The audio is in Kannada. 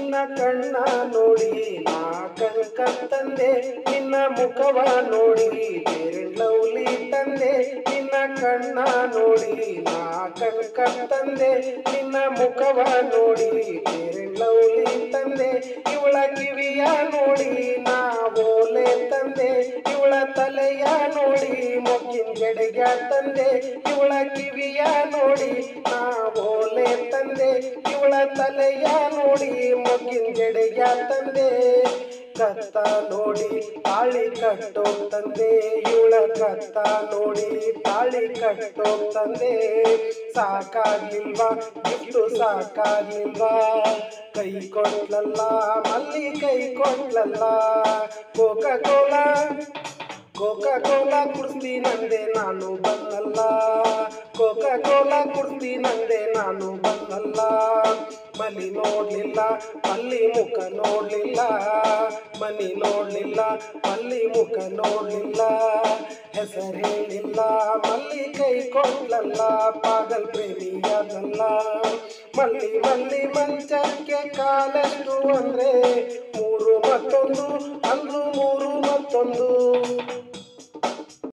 ನಿನ್ನ ಕಣ್ಣ ನೋಡಿ ನಾ ಕಣ್ಕ ತಂದೆ ನಿನ್ನ ಮುಖವ ನೋಡಿ ಲವ್ಲಿ ತಂದೆ ನಿನ್ನ ಕಣ್ಣ ನೋಡಿ ನಾ ಕಣ್ಕ ತಂದೆ ನಿನ್ನ ಮುಖವ ನೋಡಿ ಲವ್ಲಿ ತಂದೆ ಇವಳ ಕಿವಿಯ ನೋಡಿ ನಾ ಓಲೆ ತಂದೆ ಇವಳ ತಲೆಯ ನೋಡಿ ಮೊಗ್ಗಿನ ಜಡೆಗ ತಂದೆ ಇವಳ ಕಿವಿಯ ನೋಡಿ ನಾ ಓಲೆ ತಂದೆ ಇವಳ ತಲೆಯ ನೋಡಿ ಮೊಗ್ಗಿನ ಜಡೆಗ ತಂದೆ ಕತ್ತ ನೋಡಿ ತಾಳಿ ಕಟ್ಟೋ ತಂದೆ ಇವಳ ಕತ್ತ ನೋಡಿ ತಾಳಿ ಕಟ್ಟೋ ತಂದೆ ಸಾಕಾಗಿಲ್ವಾ ಇಷ್ಟು ಸಾಕಾಗಿಲ್ವಾ ಕೈ ಕೊಟ್ಲಲ್ಲ ಮಲ್ಲಿ ಕೈ ಕೊಟ್ಲಲ್ಲ ಕೋಕ ಕೋಲಾ ಕೋಕಾ ಕೋಲಾ ಕುಡ್ಸ್ತಿ ನಂದೆ ನಾನು ಬಂದಲ್ಲ ಕೋಕಾ ಕೋಲಾ ಕುಡ್ಸ್ತಿ ನಂದೆ ನಾನು ಬಂದಲ್ಲ ಮಲಿ ನೋಡ್ಲಿಲ್ಲ ಮಲ್ಲಿ ಮುಖ ನೋಡ್ಲಿಲ್ಲ ಮನಿ ನೋಡ್ಲಿಲ್ಲ ಮಲ್ಲಿ ಮುಖ ನೋಡ್ಲಿಲ್ಲ ಹೆಸರೇಳಿಲ್ಲ ಮಲ್ಲಿ ಕೈ ಕೊಡ್ಲಲ್ಲ ಪಾಗಲ್ ಪ್ರೇಮಿಯಾದಲ್ಲ ಮಲ್ಲಿ ಮಲ್ಲಿ ಮಂಚಕ್ಕೆ ಕಾಲೆಷ್ಟು ಅಂದ್ರೆ